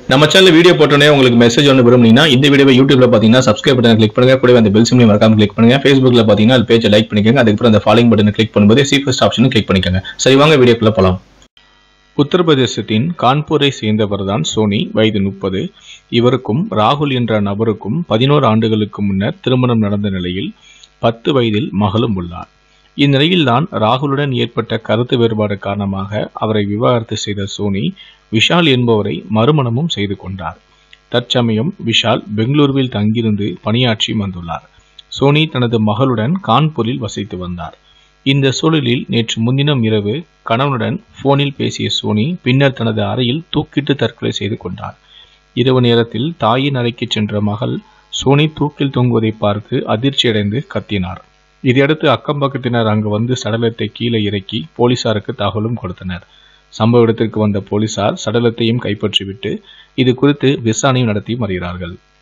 நம்ம channel video போட்டோன்னே உங்களுக்கு மெசேஜ் ஒன்று விரும்புனீங்கன்னா இந்த வீடியோவை யூடியூப்ல பார்த்தீங்கன்னா சப்ஸ்கிரைப் பட்டன் கிளிக் பண்ணுங்க கூடவே அந்த பெல் சிம்லையும் மறக்காம கிளிக் பண்ணுங்க ஃபேஸ்புக்ல பார்த்தீங்கன்னா அது பேஜை லைக் பண்ணிக்கோங்க அதுக்கப்புறம் அந்த ஃபாலோயிங் பட்டனை கிளிக் பண்ணும்போது சி ஃபர்ஸ்ட் ஆப்ஷனும் கிளிக் பண்ணிக்கோங்க சரி வாங்க வீடியோக்குள்ள போலாம் உத்தரப்பிரதேசத்தின் கான்பூரை சேர்ந்தவர் தான் சோனி வயது முப்பது இவருக்கும் ராகுல் என்ற நபருக்கும் பதினோரு ஆண்டுகளுக்கு முன்னர் திருமணம் நடந்த நிலையில் பத்து வயதில் மகளும் உள்ளார் இந்நிலையில்தான் ராகுலுடன் ஏற்பட்ட கருத்து வேறுபாடு காரணமாக அவரை விவாகரத்து செய்த சோனி விஷால் என்பவரை மறுமணமும் செய்து கொண்டார் தற்சமயம் விஷால் பெங்களூருவில் தங்கியிருந்து பணியாற்றி வந்துள்ளார் சோனி தனது மகளுடன் கான்பூரில் வசித்து வந்தார் இந்த சூழலில் நேற்று முன்தினம் இரவு கணவனுடன் போனில் பேசிய சோனி பின்னர் தனது அறையில் தூக்கிட்டு தற்கொலை செய்து கொண்டார் இரவு நேரத்தில் தாயின் அறைக்கு சென்ற மகள் சோனி தூக்கில் தொங்குவதை பார்த்து அதிர்ச்சியடைந்து கத்தினார் இதையடுத்து அக்கம் பக்கத்தினர் அங்கு வந்து சடலத்தை கீழே இறக்கி போலீசாருக்கு தகவலும் கொடுத்தனர் சம்பவ இடத்திற்கு வந்த போலீசார் சடலத்தையும் கைப்பற்றிவிட்டு இது குறித்து விசாரணை நடத்தி வருகிறார்கள்